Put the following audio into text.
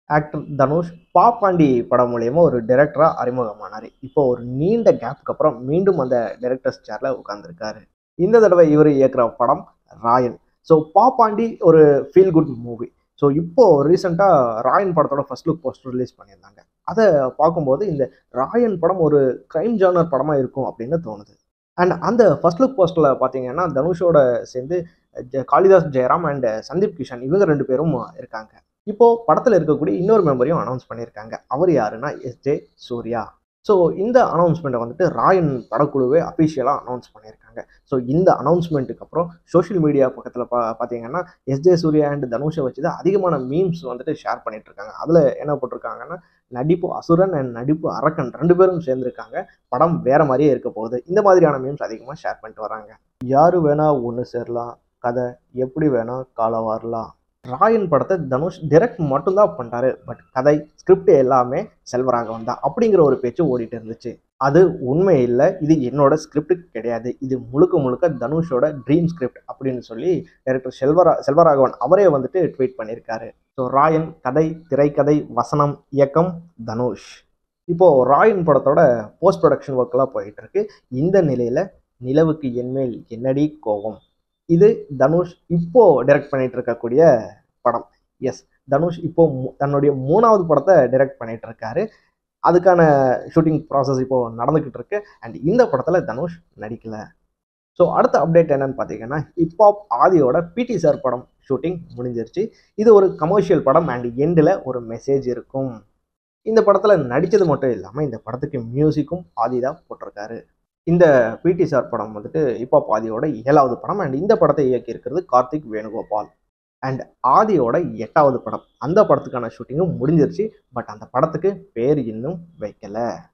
actor Dhanush பாப்பாண்டி படம் மூலியமா ஒரு டைரக்டராக அறிமுகமானார் இப்போ ஒரு நீண்ட கேப்புக்கு அப்புறம் மீண்டும் அந்த டைரக்டர்ஸ் சேரில் உட்கார்ந்திருக்காரு இந்த தடவை இவர் இயக்குற படம் ராயன் ஸோ பாப்பாண்டி ஒரு ஃபீல் குட் மூவி ஸோ இப்போ ரீசெண்டாக ராயன் படத்தோட ஃபர்ஸ்ட் லுக் போஸ்டர் ரிலீஸ் பண்ணியிருந்தாங்க அதை பார்க்கும்போது இந்த ராயன் படம் ஒரு கிரைம் ஜானர் படமாக இருக்கும் அப்படின்னு தோணுது அண்ட் அந்த ஃபர்ஸ்ட் லுக் போஸ்டரில் பார்த்தீங்கன்னா தனுஷோட சேர்ந்து ஜ- காளிதாஸ் ஜெயராம் அண்ட் சந்தீப் கிஷன் இவங்க ரெண்டு பேரும் இருக்காங்க இப்போ படத்தில் இருக்கக்கூடிய இன்னொரு மெம்பரையும் அனௌன்ஸ் பண்ணியிருக்காங்க அவர் யாருன்னா எஸ் ஜே சூர்யா ஸோ இந்த அனௌன்ஸ்மெண்ட்டை வந்துட்டு ராயன் படக்குழுவே அஃபிஷியலாக அனௌன்ஸ் பண்ணியிருக்காங்க ஸோ இந்த அனௌன்ஸ்மெண்ட்டுக்கு அப்புறம் சோஷியல் மீடியா பக்கத்தில் பா பார்த்தீங்கன்னா எஸ் ஜே சூர்யா அண்ட் தனுஷை வச்சு தான் அதிகமான மீம்ஸ் வந்துட்டு ஷேர் பண்ணிட்டு இருக்காங்க அதில் என்ன போட்டிருக்காங்கன்னா நடிப்பு அசுரன் அண்ட் நடிப்பு அரக்கன் ரெண்டு பேரும் சேர்ந்துருக்காங்க படம் வேற மாதிரியே இருக்க போகுது இந்த மாதிரியான மீம்ஸ் அதிகமாக ஷேர் பண்ணிட்டு வராங்க யாரு வேணா ஒன்று சேரலாம் கதை எப்படி வேணா கால வரலாம் ராயன் படத்தை தனுஷ் டிரெக்ட் மட்டும்தான் பண்ணிட்டாரு பட் கதை ஸ்கிரிப்ட் எல்லாமே செல்வராகவன் தான் அப்படிங்கிற ஒரு பேச்சு ஓடிட்டு இருந்துச்சு அது உண்மை இல்லை இது என்னோட ஸ்கிரிப்ட் கிடையாது இது முழுக்க முழுக்க தனுஷோட ட்ரீம் ஸ்கிரிப்ட் அப்படின்னு சொல்லி டைரக்டர் செல்வரா செல்வராகவன் அவரே வந்துட்டு ட்வீட் பண்ணியிருக்காரு ஸோ ராயன் கதை திரைக்கதை வசனம் இயக்கம் தனுஷ் இப்போ ராயன் படத்தோட போஸ்ட் ப்ரொடக்ஷன் ஒர்க்கெல்லாம் போயிட்டு இருக்கு இந்த நிலையில நிலவுக்கு என்மேல் என்னடி கோபம் இது தனுஷ் இப்போ டைரக்ட் பண்ணிட்டு இருக்கக்கூடிய படம் எஸ் தனுஷ் இப்போ மூ- தன்னுடைய மூணாவது படத்தை டைரக்ட் பண்ணிட்டு இருக்காரு அதுக்கான ஷூட்டிங் ப்ராசஸ் இப்போ நடந்துக்கிட்டு இருக்கு அண்ட் இந்த படத்தில் தனுஷ் நடிக்கல ஸோ அடுத்த அப்டேட் என்னன்னு பார்த்தீங்கன்னா ஹிப்ஹாப் ஆதியோட பிடி சார் படம் ஷூட்டிங் முடிஞ்சிருச்சு இது ஒரு கமர்ஷியல் படம் அண்ட் எண்டில் ஒரு மெசேஜ் இருக்கும் இந்த படத்தில் நடித்தது மட்டும் இல்லாமல் இந்த படத்துக்கு மியூசிக்கும் ஆதி தான் போட்டிருக்காரு இந்த பிடி சார் படம் வந்துட்டு ஹிப்ஹாப் ஆதியோட ஏழாவது படம் அண்ட் இந்த படத்தை இயக்கி இருக்கிறது கார்த்திக் வேணுகோபால் அண்ட் ஆதியோட எட்டாவது படம் அந்த படத்துக்கான ஷூட்டிங்கும் முடிஞ்சிருச்சு பட் அந்த படத்துக்கு பேர் இன்னும் வைக்கல